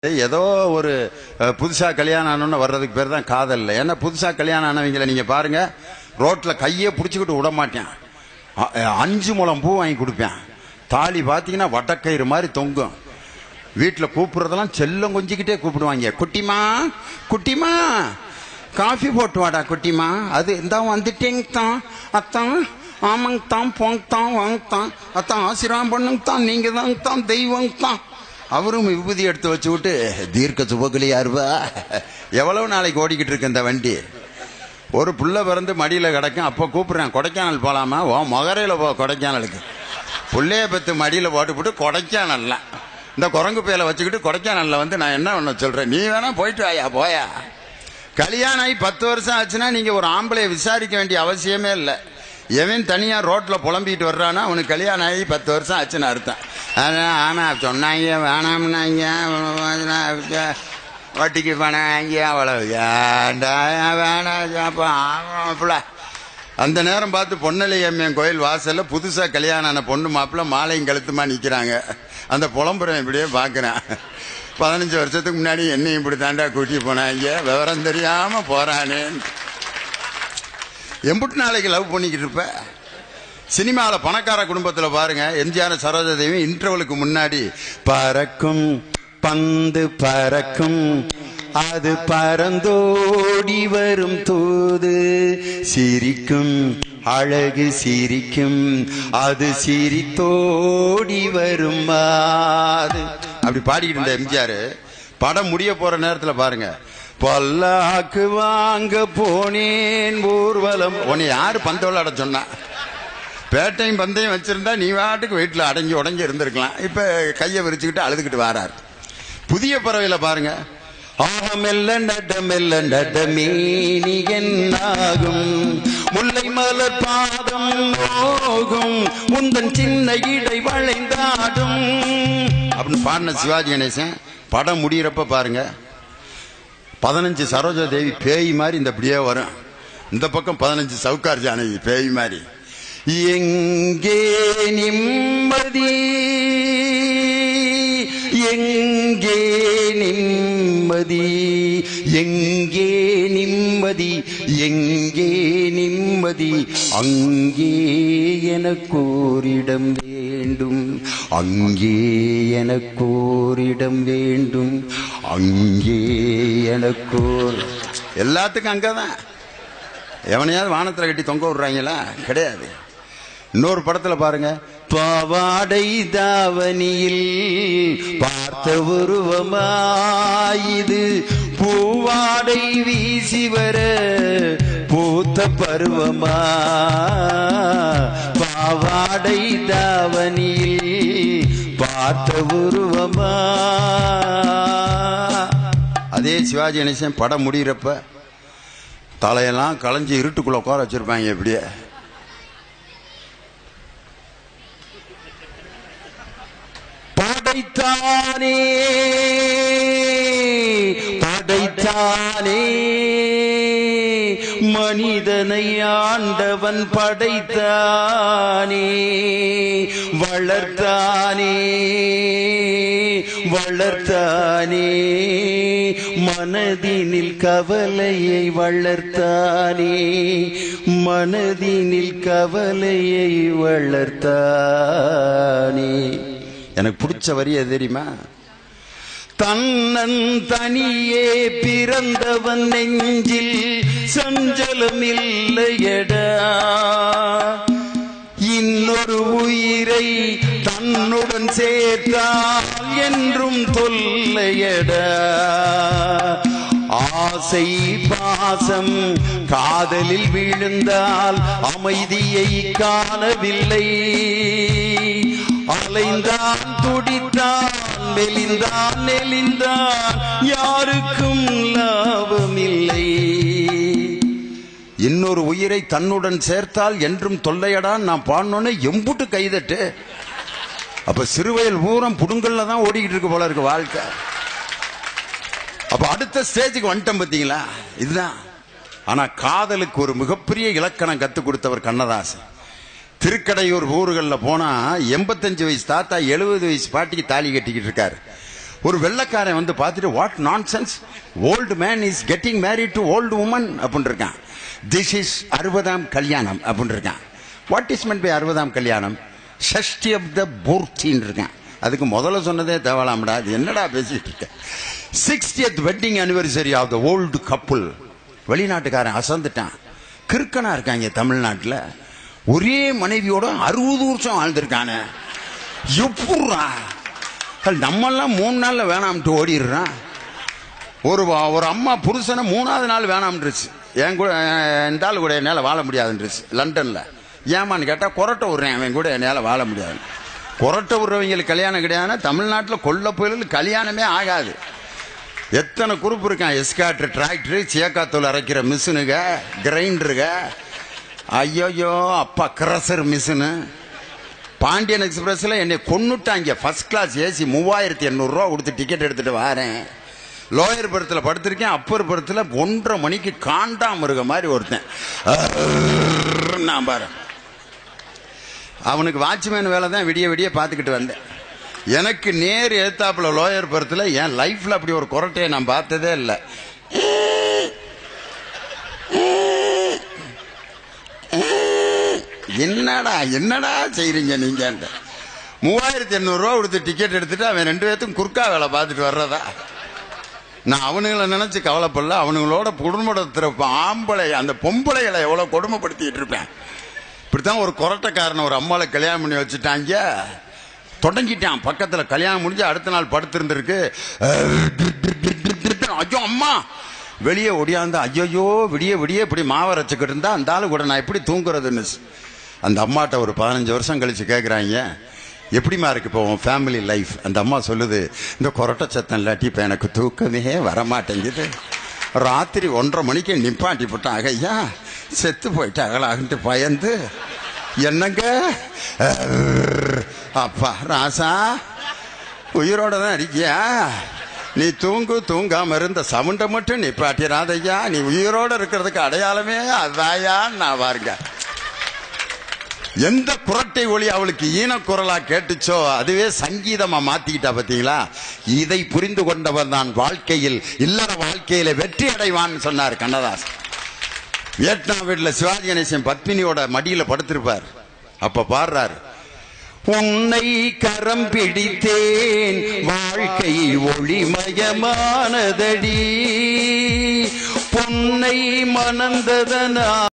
ஏதோ ஒரு அஹ், புதுசா கல்யாணம் ஆனோன்னு வர்றதுக்கு பேர் தான் காதல் இல்லை ஏன்னா புதுசா கல்யாணம் ஆனவங்களை நீங்க பாருங்க ரோட்ல கையே பிடிச்சிக்கிட்டு விட மாட்டேன் அ- அஹ், அஞ்சு முழம் பூ வாங்கி கொடுப்பேன் தாலி பாத்தீங்கன்னா வட்டக்கயிறு மாதிரி தொங்கும் வீட்டில் கூப்பிடுறதெல்லாம் செல்லம் கொஞ்சிக்கிட்டே கூப்பிடுவாங்க குட்டிமா குட்டிமா காஃபி போட்டு வாடா குட்டிமா அது இந்த வந்துட்டேங்க தான் அத்தான் ஆமாங்க தான் போங்க தான் வாங்க தான் அத்தான் ஆசீர்வாதம் பண்ணுங்க தான் நீங்க தாங்க தான் தெய்வங்க தான் அவரும் விபூதி எடுத்து வச்சு விட்டு தீர்க்க சுபகலியா இருவா எவ்வளவு நாளைக்கு ஓடிக்கிட்டு இருக்கு இந்த வண்டி ஒரு புள்ள பிறந்து மடியில் கிடக்கும் அப்போ கூப்பிடுறேன் கொடைக்கானல் போகலாமா ஓ மகரையில் போ கொடைக்கானலுக்கு புள்ளைய பத்து மடியில் போட்டுவிட்டு கொடைக்கானல்ல இந்த குரங்கு பேலை வச்சுக்கிட்டு கொடைக்கானல்ல வந்து நான் என்ன பண்ண சொல்றேன் நீ வேணா போயிட்டு வாயா போயா கல்யாணம் ஆகி பத்து வருஷம் ஆச்சுன்னா நீங்க ஒரு ஆம்பளைய விசாரிக்க வேண்டிய அவசியமே இல்லை எவன் தனியா ரோட்ல புலம்பிட்டு வர்றானா அவனுக்கு கல்யாணம் ஆகி பத்து வருஷம் ஆச்சுன்னு அர்த்தம் அதான் ஆமா சொன்னாங்க வேணாம்னாங்க வட்டிக்கு பணம் அவ்வளவு ஏன்டா வேணாம் அப்ப ஆமாப்புல அந்த நேரம் பார்த்து பொன்னலை அம்மையன் கோயில் வாசல்ல புதுசா கல்யாணம் ஆன பொண்ணு மாப்பிள்ள மாலையும் கழுத்துமா நிக்கிறாங்க அந்த புலம்புறம் இப்படியே பாக்குறேன் பதினஞ்சு வருஷத்துக்கு முன்னாடி என்னையும் இப்படி தாண்டா கூட்டி போனாங்க விவரம் தெரியாம போறானே எம்புட்டு நாளைக்கு லவ் பண்ணிக்கிட்டு இருப்ப சினிமாவில் பணக்கார குடும்பத்தில் பாருங்க எம்ஜிஆர் சரோஜா தேவி இன்டர்வலுக்கு முன்னாடி பறக்கும் பந்து பறக்கும் அது பறந்தோடி வரும் தூது சிரிக்கும் அழகு சிரிக்கும் அது சிரித்தோடி வரும் மாது அப்படி பாடிக்கிட்டு இருந்த எம்ஜிஆர் படம் முடிய போற நேரத்துல பாருங்க பல்லாக்கு வாங்க போனேன் ஊர்வலம் உன்னை யாரு பந்து விளையாட சொன்னா பேட்டையும் பந்தயம் வச்சிருந்தா நீ வாட்டுக்கு வீட்டில் அடங்கி உடங்கி இருந்திருக்கலாம் இப்ப கையை விரிச்சுக்கிட்டு அழுதுகிட்டு வாரார் புதிய பறவையில பாருங்க ஆகமெல்ல நடமெல்ல நடமேனி என்னாகும் முல்லை மலர் பாதம் நோகும் முந்தன் சின்ன இடை வளைந்தாடும் அப்படின்னு பாடின சிவாஜி கணேசன் படம் முடியிறப்ப பாருங்க பதினஞ்சு சரோஜா தேவி பேய் மாதிரி இந்த இப்படியே வரும் இந்த பக்கம் பதினஞ்சு சவுக்கார் ஜானகி பேய் மாதிரி எங்கே நிம்மதி எங்கே நிம்மதி எங்கே நிம்மதி எங்கே நிம்மதி அங்கே எனக்கோரிடம் வேண்டும் அங்கே எனக்கோரிடம் வேண்டும் அங்கே எனக்கோர் எல்லாத்துக்கும் அங்கதான் எவனையாவது வானத்துல கட்டி தொங்க விடுறாங்களா கிடையாது இன்னொரு படத்துல பாருங்க பாவாடை தாவணியில் பார்த்த உருவமாயுது பூவாடை வீசி வர பூத்த பருவமா பாவாடை தாவணியில் பார்த்த உருவமா அதே சிவாஜி கணேசன் படம் முடிகிறப்ப தலையெல்லாம் களைஞ்சு இருட்டுக்குள்ள உட்கார வச்சிருப்பாங்க இப்படியே படைத்தானே படைத்தானே மனிதனை ஆண்டவன் படைத்தானே வளர்த்தானே வளர்த்தானே மனதினில் கவலையை வளர்த்தானே மனதினில் கவலையை வளர்த்தானே எனக்கு பிடிச்ச வரி எது தெரியுமா தன்னன் தனியே பிறந்தவன் நெஞ்சில் சஞ்சலம் இல்லையடா இன்னொரு உயிரை தன்னுடன் சேர்த்தால் என்றும் தொல்லையடா ஆசை பாசம் காதலில் விழுந்தால் அமைதியை காணவில்லை அலைந்தான் துடித்தான் மெலிந்தான் நெலிந்தான் யாருக்கும் லாபமில்லை இன்னொரு உயிரை தன்னுடன் சேர்த்தால் என்றும் தொல்லையடான் நான் பாடணுன்னு எம்புட்டு கைதட்டு அப்ப சிறுவயல் பூரம் புடுங்கல்ல தான் ஓடிக்கிட்டு இருக்கு போல இருக்கு வாழ்க்கை அப்ப அடுத்த ஸ்டேஜுக்கு வந்துட்டோம் பாத்தீங்களா இதுதான் ஆனா காதலுக்கு ஒரு மிகப்பெரிய இலக்கணம் கத்துக் கொடுத்தவர் கண்ணதாசன் திருக்கடையூர் ஊர்களில் போனா எண்பத்தஞ்சு வயசு தாத்தா எழுபது வயசு பாட்டிக்கு தாலி கட்டிக்கிட்டு இருக்காரு ஒரு வெள்ளக்காரன் வந்து பார்த்துட்டு what nonsense old man is getting married to old woman அப்படின்னு இருக்கான் திஸ் இஸ் அறுபதாம் கல்யாணம் அப்படின்னு இருக்கான் வாட் இஸ் meant பை அறுபதாம் கல்யாணம் ஷஷ்டி ஆஃப் த பூர்த்தின்னு இருக்கான் அதுக்கு முதல்ல சொன்னதே தேவலாம்டா அது என்னடா பேசிட்டு இருக்க sixtieth wedding anniversary of the old couple வெளிநாட்டுக்காரன் அசந்துட்டான் கிறுக்கனா இருக்காங்க தமிழ்நாட்டில் ஒரே மனைவியோட அறுபது வருஷம் வாழ்ந்திருக்கானே எப்படா நம்மெல்லாம் மூணு நாள்ல வேணாம்ட்டு ஓடிடுறான் ஒரு வா- ஒரு அம்மா புருஷனை மூணாவது நாள் வேணாம்ன்றுச்சு என் கூட இந்த ஆள் கூட என்னால் வாழ முடியாதுன்றுச்சு லண்டனில் ஏமான்னு கேட்டால் கொரட்டை விட்றேன் அவன் கூட என்னால் வாழ முடியாது கொரட்டை விடுறவங்களுக்கு கல்யாணம் கிடையாதுன்னா தமிழ்நாட்டில் கொல்ல புயலில் கல்யாணமே ஆகாது எத்தனை குரூப் இருக்கான் எஸ்காட்ரு டிராக்டரு சேக்காத்தூள் அரைக்கிற மிஷினுங்க கிரைண்டருங்க ஐயோயோ அப்பா கிரசர் மிஷினு பாண்டியன் எக்ஸ்பிரஸ்ல என்னை கொன்னுட்டாங்க ஃபர்ஸ்ட் கிளாஸ் ஏசி மூவாயிரத்தி எண்ணூறுரூவா கொடுத்து டிக்கெட் எடுத்துட்டு வரேன் லோயர் படத்தில் படுத்திருக்கேன் அப்பர் படத்தில் ஒன்றரை மணிக்கு காண்டாம இருக்க மாதிரி ஒருத்தன் அர்ர்ன்னு நான் பாரு அவனுக்கு வாட்ச்மேன் வேலை தான் விடிய விடிய பார்த்துக்கிட்டு வந்தேன் எனக்கு நேர் ஏத்தாப்புல லோயர் படத்தில் என் லைஃப்ல அப்படி ஒரு குரட்டையை நான் பார்த்ததே இல்லை என்னடா என்னடா செய்றீங்க நீங்க மூவாயிரத்தி எண்ணூறுரூவா கொடுத்து டிக்கெட் எடுத்துட்டு அவன் ரெண்டு பேர்த்துக்கும் குறுக்கா வேலை பார்த்துட்டு வர்றதா நான் அவனுங்களை நினைச்சு கவலைப்படல அவனுங்களோட குடும்பத்தில் ஆம்பளை அந்த பொம்பளைகளை எவ்வளோ கொடுமைப்படுத்திட்டு இருப்பேன் இப்படித்தான் ஒரு கொரட்டைக்காரன் ஒரு அம்மாவை கல்யாணம் பண்ணி வச்சுட்டாங்க தொடங்கிட்டான் பக்கத்தில் கல்யாணம் முடிஞ்சு அடுத்த நாள் படுத்திருந்திருக்கு ஐயோ அம்மா வெளியே ஒடியாந்து ஐயோ விடிய விடிய இப்படி மாவை அரைச்சிக்கிட்டு இருந்தா அந்த ஆளு கூட நான் எப்படி தூங்குறதுன்னு அந்த அம்மாட்ட ஒரு பதினஞ்சு வருஷம் கழிச்சு கேட்குறாங்க எப்படிமா இருக்கு இப்போ உன் ஃபேமிலி லைஃப் அந்த அம்மா சொல்லுது இந்த கொரட்டை சத்தம் இல்லாட்டி இப்போ எனக்கு தூக்கமே வரமாட்டேங்குது ராத்திரி ஒன்றரை மணிக்கு நிப்பாட்டி போட்டாங்க ஐயா செத்து போயிட்டாங்களான்ட்டு பயந்து என்னங்க அஹ், அப்பா ராசா உயிரோட தான் இருக்கியா நீ தூங்கு தூங்காம இருந்த சவுண்டை மட்டும் நிப்பாட்டிராதையா நீ உயிரோட இருக்கிறதுக்கு அடையாளமே அதாயா நான் பாருங்க எந்த குரட்டை ஒளி அவளுக்கு ஈனக்குரலா கேட்டுச்சோ அதுவே சங்கீதமா மாத்திக்கிட்டா பாத்தீங்களா இதை புரிந்து கொண்டவன் தான் வாழ்க்கையில் இல்லற வாழ்க்கையில வெற்றி அடைவான் சொன்னார் கண்ணதாஸ் வியட்நாம் வீட்டுல சிவாஜி கணேசன் பத்மினியோட மடியில படுத்திருப்பார் அப்ப பாடுறாரு உன்னை கரம் பிடித்தேன் வாழ்க்கை ஒளிமயமானதடி பொன்னை மணந்ததனா